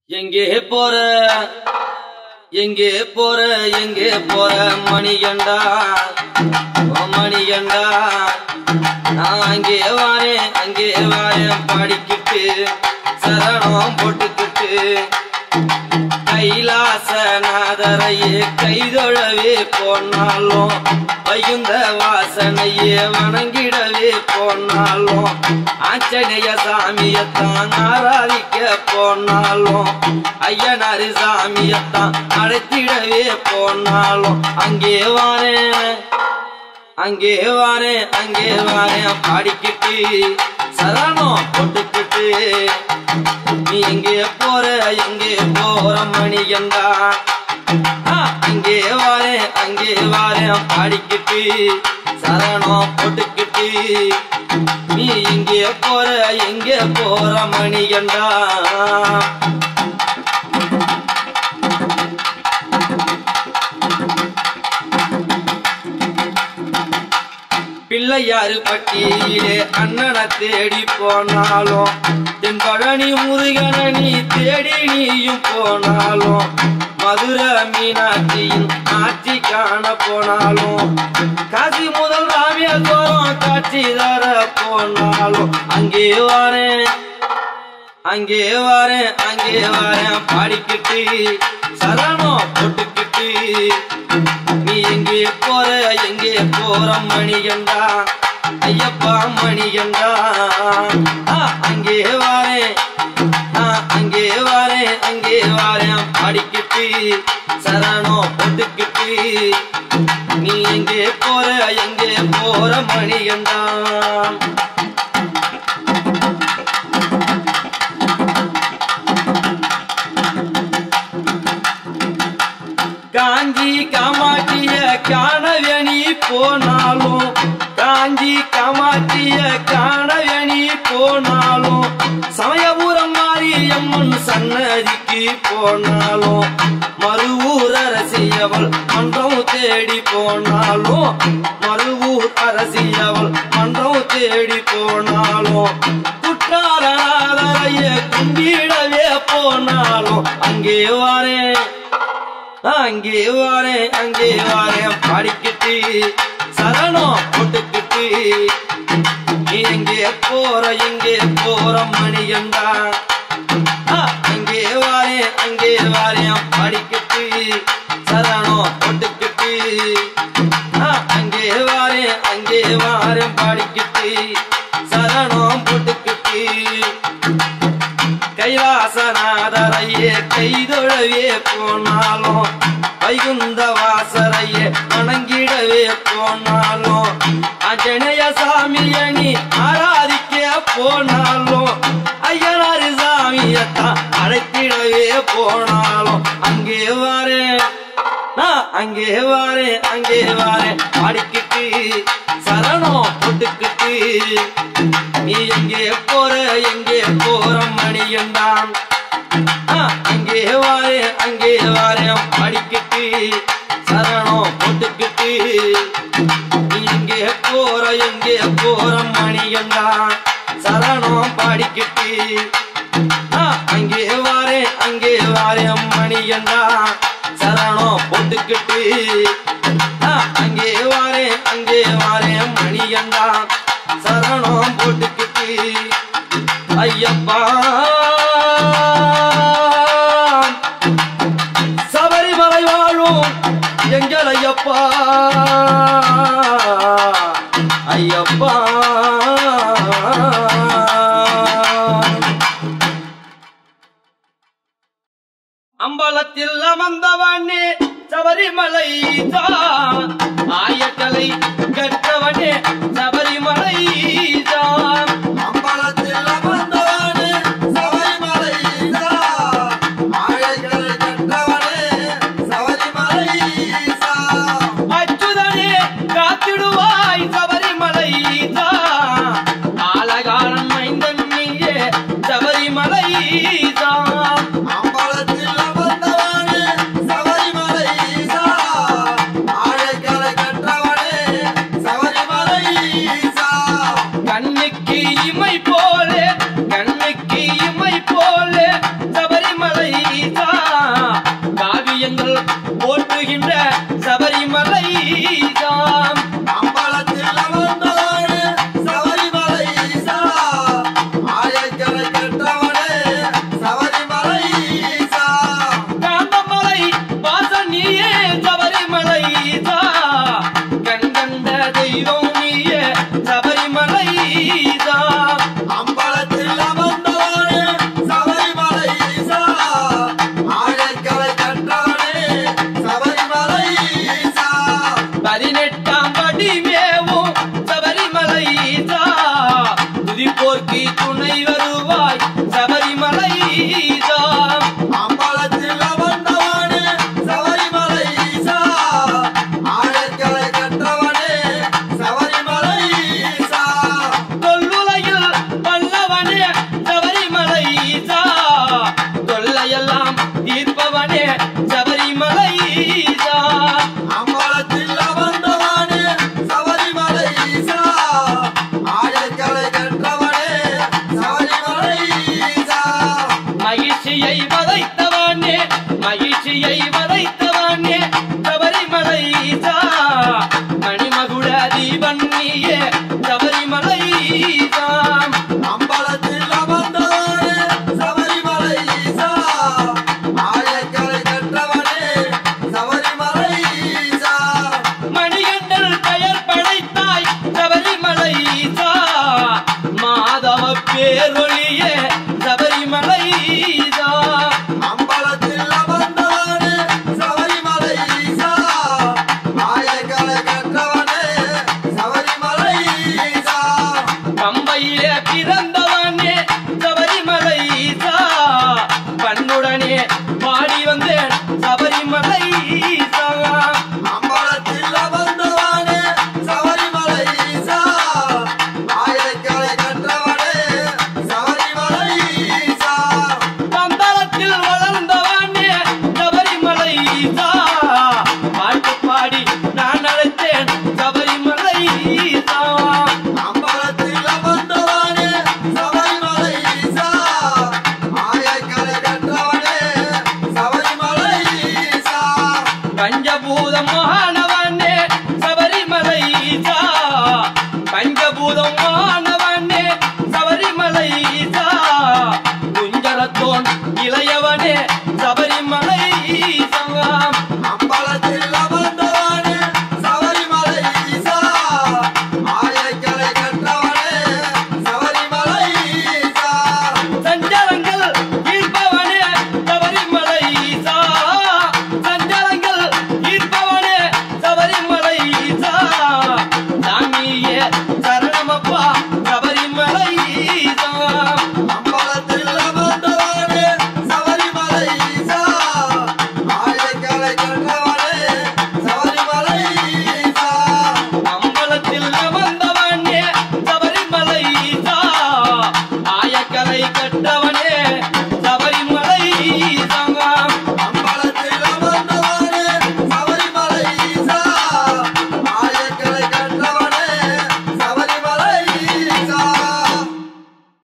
எங்கே போற எங்கே போற எங்கே போற மணிகண்டா ஓ மணிகண்டா நான் அங்கே வாரேன் அங்கே வாரேன் பாடிக்கிட்டு சரணம் போட்டுக்கிட்டு கைலாசநாதரையே கைதொழவே போனாலும் வைகுந்த வாசனையே வணங்கிடவே போனாலும் ஆஞ்சநேய சாமியத்தான் ஆராதிக்க போனாலும் ஐயனாரு சாமியத்தான் அழைத்திடவே போனாலும் அங்கே வாரேன் அங்கே வாரேன் அங்கே வாரேன் பாடிக்கிட்டு சரணம் போட்டுக்கிட்டு நீ எங்கே போற எங்கே போற மணியண்டா ஆ, அங்கே வாரேன் அங்கே வாரேன் பாடிக்கிட்டு சரணம் போட்டுக்கிட்டு நீ எங்கே போற எங்கே போற மணியண்டா பிள்ளையாறு பட்டியிலே அண்ணனை தேடி போனாலும் தென்பழனி முருகனை நீ தேடி நீயும் போனாலும் மதுரை மீனாட்சியின் ஆட்சி காண போனாலும் காசி முதல் ராமேஸ்வரம் காட்சி தர போனாலும் அங்கே வரேன் அங்கே வரேன் அங்கே வரேன் பாடிக்கிட்டு சரணம் போட்டுக்கிட்டு நீ எங்கே போற எங்கே போற மணிகண்டா ஐயப்பா மணிகண்டா ஆ, அங்கே வாரேன் ஆ, அங்கே வாரேன் அங்கே வாரேன் பாடிக்கிட்டு சரணம் போட்டுக்கிட்டு நீ எங்கே போற எங்கே போற மணிகண்டா காஞ்சி காமாட்சிய காணவனி போனாலும் காஞ்சி காமாட்சிய காணவனி போனாலும் சமயபுரம் மாரியம்மன் சன்னதிக்கு போனாலும் மறுவூர் அரசியவள் மன்றம் தேடி போனாலும் மறுவூர் அரசியவள் மன்றம் தேடி போனாலும் குற்றாலநாதரைய கும்பிடவே போனாலும் அங்கே வரேன் அங்கே வாரேன் அங்கே வாரேன் பாடிக்கிட்டு சரணம் போட்டுக்கிட்டு நீ எங்கே போற எங்கே போற மணிகண்டா ஆ, அங்கே வாரேன் அங்கே வாரேன் பாடிக்கிட்டு சரணம் போட்டுக்கிட்டு ஆ, அங்கே வாரேன் அங்கே வாரேன் பாடிக்கிட்டு சரணம் போட்டுக்கிட்டு கைலாசநாதரையே கைதொழவே போனாலும் வைகுந்த வாசரையே வணங்கிடவே போனாலும் அஜனய சாமிய நீ ஆராதிக்க போனாலும் ஐயனாரு சாமியத்தான் அழைத்திடவே போனாலும் அங்கே வாரேன் நான் அங்கே வாரேன் அங்கே வாரேன் பாடிக்கிட்டு சரணம் போட்டுக்கிட்டு நீ எங்கே போற எங்கே போற மணியந்தான் அங்கே வாரேன் அங்கே வாரேன் பாடிக்கிட்டு சரணம் போட்டுக்கிட்டு நீ எங்கே போற எங்கே போற மணியந்தான் சரணம் பாடிக்கிட்டு ஆ, அங்கே வாரேன் அங்கே வாரேன் மணியந்தான் சரணம் போட்டுக்கிட்டு ஆ, அங்கே வாரேன் அங்கே வாரேன் மணியந்தான் சரணம் போட்டுக்கிட்டு ஐயப்பா சபரிமலை வாழும் எங்கள் ஐயப்பா ஐயப்பா அம்பலத்தில் அமர்ந்தவனே சபரிமலை தான் ஆயக்கலை கற்றவனே சபரிமலை தான் அம்பலத்தில் அமர்ந்தவனே சபரிமலை ஈசா. ஆழைகளை கற்றவனே சபரிமலை ஈசா. அச்சுதனே காத்திடுவாய் சபரிமலை தான் ஆலகாலம் மைந்தன் நீயே சபரிமலை தான் அம்பலத்தில் அமர்ந்தவனே சபரிமலை ஈசா. ஆழைகளை கற்றவனே சபரிமலை மகிழ்ச்சியை வதைத்தவனே மகிழ்ச்சியை வதைத்தவனே சபரிமலை ஈசா மணிமகுட தீபன் நீயே சபரிமலை ஈசா அம்பலத்தில் அமர்ந்தவனே சபரிமலை ஈசா ஆயக்கரை கற்றவனே சபரிமலை ஈசா மணிகண்டல் பெயர் படைத்தாய் சபரிமலை ஈசா மாதவ பேரொழியே சபரிமலை ஈசா அம்பலத்தில் அமர்ந்தவனே சபரிமலை ஈசா ஆயக்கரை கற்றவனே சபரிமலை ஈசா பம்பையிலே பிறந்தவனே சபரிமலை ஈசா பண்ணுடனே பாடி வந்தேன் சபரிமலை ஈசா அம்பலத்தில் அமர்ந்தவனே சபரிமலை ஈசா ஆயக்கரை கற்றவனே சபரிமலை ஈசா பந்தளத்தில் வளர்ந்தவனே சபரிமலை ஈசா பாட்டு பாடி நான் அழைத்தேன் சபரிமலை ஈசா அம்பலத்தில் அமர்ந்தவனே சபரிமலை ஈசா ஆயக்கரை கற்றவனே சபரிமலை ஈசா பஞ்சபூதம் மாணவனே சபரிமலை ஈசா பஞ்சபூதம் மாணவனே சபரிமலை ஈசா குஞ்சரத்தோன் இளையவனே சபரி